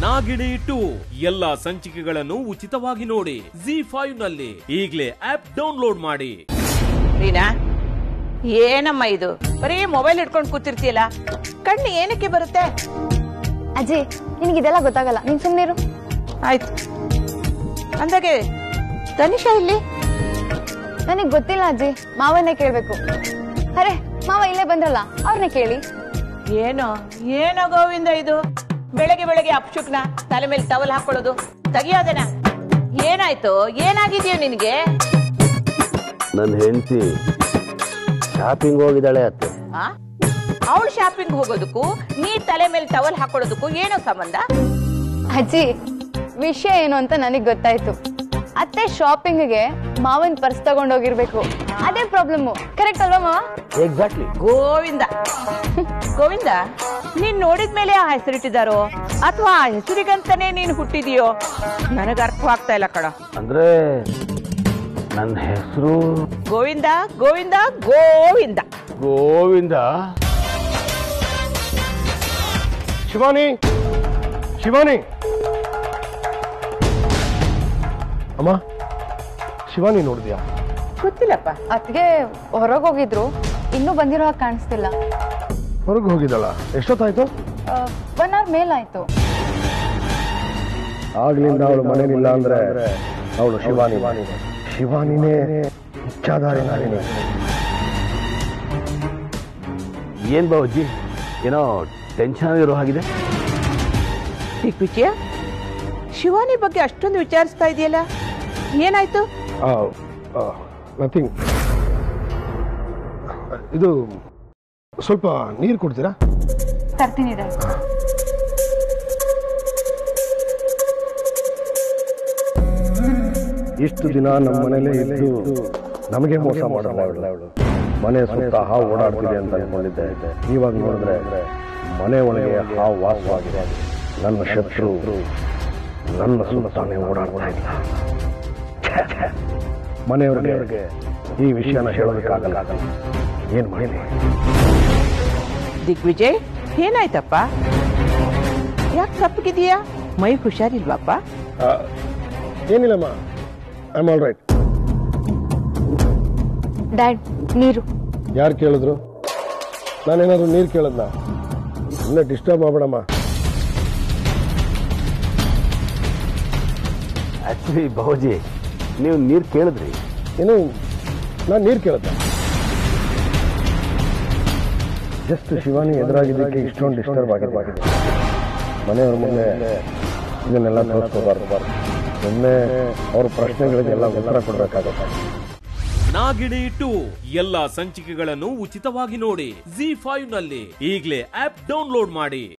Nagini to ಎಲ್ಲಾ ಸಂಚಿಕೆಗಳನ್ನು ಉಚಿತವಾಗಿ ನೋಡಿ ಜಿ ಫೈವ್ ನಲ್ಲಿ ಈಗಲೇ ಆಪ್ ಡೌನ್ಲೋಡ್ ಮಾಡಿ ರೀನಾ ಏನಮ್ಮ ಇದು ಬರೀ ಮೊಬೈಲ್ ಹಿಡ್ಕೊಂಡು ಕೂತಿರ್ತೀಯಲ್ಲ ಕಣ್ಣು ಏನಕ್ಕೆ ಬರುತ್ತೆ ಅಜ್ಜಿ ನಿನಗಿದೆಲ್ಲ ಗೊತ್ತಾಗಲ್ಲ ನೀನ್ ಸುಮ್ಮನಿರು ಆಯ್ತು ಅಂದಾಗೆ ತನಿಷಾ ಇಲ್ಲಿ ನನಗ್ ಗೊತ್ತಿಲ್ಲ ಅಜ್ಜಿ ಮಾವನ್ನೇ ಕೇಳ್ಬೇಕು ಅರೆ ಮಾವ ಇಲ್ಲೇ ಬಂದ್ರಲ್ಲ ಅವ್ರನ್ನೇ ಕೇಳಿ ಏನೋ ಏನೋ ಗೋವಿಂದ ಇದು ಬೆಳಗ್ಗೆ ಬೆಳಗ್ಗೆ ಅಪ್ಶುಕ್ನ ತಲೆ ಮೇಲೆ ಟವಲ್ ಹಾಕೊಳ್ಳೋದು ತೆಗಿಯೋದನ ಏನಾಯ್ತು ಏನಾಗಿದ್ಯೋ ನಿನ್ಗೆ ನನ್ನ ಹೆಂಡತಿ ಶಾಪಿಂಗ್ ಹೋಗಿದ್ದಾಳೆ ಅತ್ತೆ ಅವಳು ಶಾಪಿಂಗ್ ಹೋಗೋದಕ್ಕೂ ನೀ ತಲೆ ಮೇಲೆ ಟವಲ್ ಹಾಕೊಳ್ಳೋದಕ್ಕೂ ಏನೋ ಸಂಬಂಧ ಅಜ್ಜಿ ವಿಷಯ ಏನು ಅಂತ ನನಗ್ ಗೊತ್ತಾಯ್ತು ಅತ್ತೆ ಶಾಪಿಂಗ್ಗೆ ಮಾವನ್ ಪರ್ಸ್ ತಗೊಂಡೋಗಿರ್ಬೇಕು ಅದೇ ಪ್ರಾಬ್ಲಮ್ ಕರೆಕ್ಟ್ ಅಲ್ವಾ ಮಾವ ಎಕ್ಸಾಕ್ಟ್ಲಿ ಗೋವಿಂದ ಗೋವಿಂದ ನೀನ್ ನೋಡಿದ್ಮೇಲೆ ಆ ಹೆಸರಿಟ್ಟಿದಾರೋ ಅಥವಾ ಆ ಹೆಸರಿಗಂತಾನೆ ನೀನ್ ಹುಟ್ಟಿದೀಯೋ ನನಗ ಅರ್ಥವಾಗ್ತಾ ಇಲ್ಲ ಕಣ ಅಂದ್ರೆ ನನ್ನ ಹೆಸರು ಗೋವಿಂದ ಗೋವಿಂದ ಗೋವಿಂದ ಗೋವಿಂದ ಶಿವಾನಿ ಶಿವಾನಿ ಅಮ್ಮ ಶಿವಾನಿ ನೋಡಿದ್ಯಾ ಗೊತ್ತಿಲ್ಲಪ್ಪ ಅತ್ಗೆ ಹೊರಗೋಗಿದ್ರು ಇನ್ನೂ ಬಂದಿರೋ ಹಾಗೆ ಕಾಣಿಸ್ತಿಲ್ಲ ಹೊರಗೆ ಹೋಗಿದ್ದಾಳ ಎಷ್ಟೊತ್ತಾಯ್ತು ಒನ್ ಅವರ್ ಮೇಲಾಯ್ತು ಆಗ್ಲಿಂದ ಅವಳು ಮನೇಲಿಲ್ಲ ಅಂದ್ರೆ ಅವಳು ಶಿವಾನಿ ಶಿವಾನಿನೇ ಇಚ್ಛಾಧಾರಿ ನಾನಿನೇ ಏನ್ ಬಾವಜ್ಜಿ ಏನೋ ಟೆನ್ಷನ್ ಇರೋ ಹಾಗಿದೆ ದಿಗ್ವಿಜಯ ಶಿವಾನಿ ಬಗ್ಗೆ ಅಷ್ಟೊಂದು ವಿಚಾರಿಸ್ತಾ ಇದೆಯಲ್ಲ ಏನಾಯ್ತು ನಥಿಂಗ್ ಇದು ಸ್ವಲ್ಪ ನೀರು ಕೊಡ್ತೀರಾ ತರ್ತೀನಿ ಇಷ್ಟು ದಿನ ನಮ್ಮ ಮನೇಲೇ ಇದ್ದು ನಮಗೆ ಮೋಸ ಮಾಡಲ್ಲ ಅವಳು ಮನೆ ಸುತ್ತ ಹಾವು ಓಡಾಡ್ತಿದೆ ಅಂತ ಅನ್ಕೊಂಡಿದ್ದೆ ಇವಾಗ ನೋಡಿದ್ರೆ ಮನೆ ಒಳಗೆ ಹಾವು ವಾಸವಾಗಿದೆ ನನ್ನ ಶತ್ರು ನನ್ನ ಸುತ್ತಾನೆ ಓಡಾಡ್ತಾ ಇಲ್ಲ ಛೆ, ಛೆ. ಮನೆಯವ್ರಿಗೆ ಈ ವಿಷಯನ ಹೇಳೋದಕ್ಕಾಗಲ್ಲ ಏನ್ ಮಾಡಲಿ ದಿಗ್ವಿಜಯ್ ಏನಾಯ್ತಪ್ಪ ಯಾಕೆ ಸಪ್ಪಗಿದೀಯಾ ಮೈ ಹುಷಾರಿಲ್ವಾಪ್ಪ ಏನಿಲ್ಲಮ್ಮ ಐ ಆಲ್ ರೈಟ್ ಡ್ಯಾಡ್ ನೀರು ಯಾರು ಕೇಳಿದ್ರು ನಾನೇನಾದ್ರು ನೀರು ಕೇಳದ್ನ ಸುಮ್ಮನೆ ಡಿಸ್ಟರ್ಬ್ ಮಾಡ್ಬೇಡಮ್ಮ ಆಕ್ಚುಲಿ ಬಾವಜಿ ನೀವು ನೀರು ಕೇಳಿದ್ರಿ ಏನು ನಾನು ನೀರು ಕೇಳದ್ನ ಜಸ್ಟ್ ಶಿವಾನಿ ಎದುರಾಗಿದ್ದಕ್ಕೆ ಇಷ್ಟೊಂದು ಡಿಸ್ಟರ್ಬ್ ಆಗಿದೆ ಮನೆಯವ್ರ ಮುಂದೆ ಇದನ್ನೆಲ್ಲ ತೋರಿಸ್ಕೋಬಾರ್ದು ಸುಮ್ಮನೆ ಅವ್ರ ಪ್ರಶ್ನೆಗಳಿಗೆಲ್ಲ ಉತ್ತರ ಕೊಡ್ಬೇಕಾಗತ್ತೆ ನಾಗಿಣಿ ಟು ಎಲ್ಲಾ ಸಂಚಿಕೆಗಳನ್ನು ಉಚಿತವಾಗಿ ನೋಡಿ ಜಿ ಫೈವ್ ನಲ್ಲಿ ಈಗಲೇ ಆಪ್ ಡೌನ್ಲೋಡ್ ಮಾಡಿ